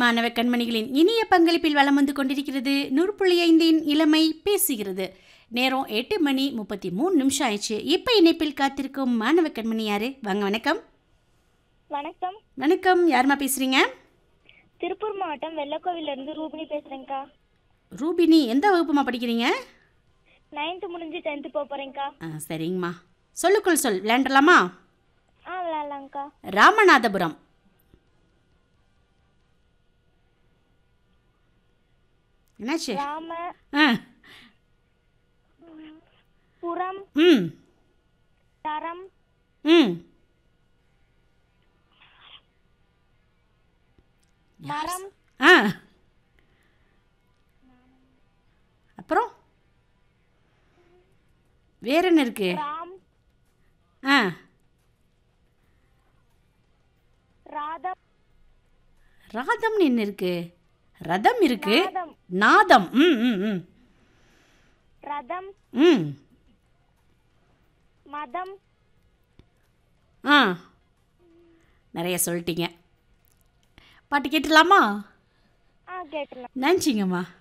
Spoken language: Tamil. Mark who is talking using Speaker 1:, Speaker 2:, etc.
Speaker 1: மாணவ கண்மணிகளின் இனிய பங்களிப்பில் வலம் வந்து கொண்டிருக்கிறது நூறு புள்ளி ஐந்தின் இளமை பேசுகிறது நேரம் எட்டு மணி முப்பத்தி மூணு நிமிஷம் ஆயிடுச்சு இப்போ இணைப்பில் காத்திருக்கும் மாணவ கண்மணி யாரு வாங்க வணக்கம்
Speaker 2: வணக்கம்
Speaker 1: வணக்கம் யாரும்மா பேசுறீங்க
Speaker 2: திருப்பூர் மாவட்டம் வெள்ளக்கோவில இருந்து ரூபினி பேசுறேங்க்கா
Speaker 1: ரூபினி எந்த வகுப்புமா படிக்கிறீங்க
Speaker 2: நைன்த்து முடிஞ்சு டென்த்து போக போறேங்க்கா
Speaker 1: ஆ சரிங்கம்மா சொல்லுக்குள் சொல் விளையாண்டலாமா
Speaker 2: ஆ விளாட்லாங்க்கா
Speaker 1: ராமநாதபுரம் என்னாச்சு
Speaker 2: ராம
Speaker 1: ஆ
Speaker 2: புறம்
Speaker 1: ம்
Speaker 2: தரம்
Speaker 1: ம்
Speaker 2: மரம்
Speaker 1: ஆ அப்புறம் வேற என்ன இருக்கு
Speaker 2: ராம்
Speaker 1: ஆ
Speaker 2: ராதம்
Speaker 1: ராதம்னு என்ன இருக்கு ரதம் இருக்கு
Speaker 2: நாதம்
Speaker 1: நாதம் ம் ம் ம்
Speaker 2: ரதம்
Speaker 1: ம்
Speaker 2: மதம்
Speaker 1: ஆ நிறைய சொல்லிட்டீங்க பாட்டு கேட்டுடலாமா
Speaker 2: ஆ கேட்டுலாம்
Speaker 1: நினச்சிங்கம்மா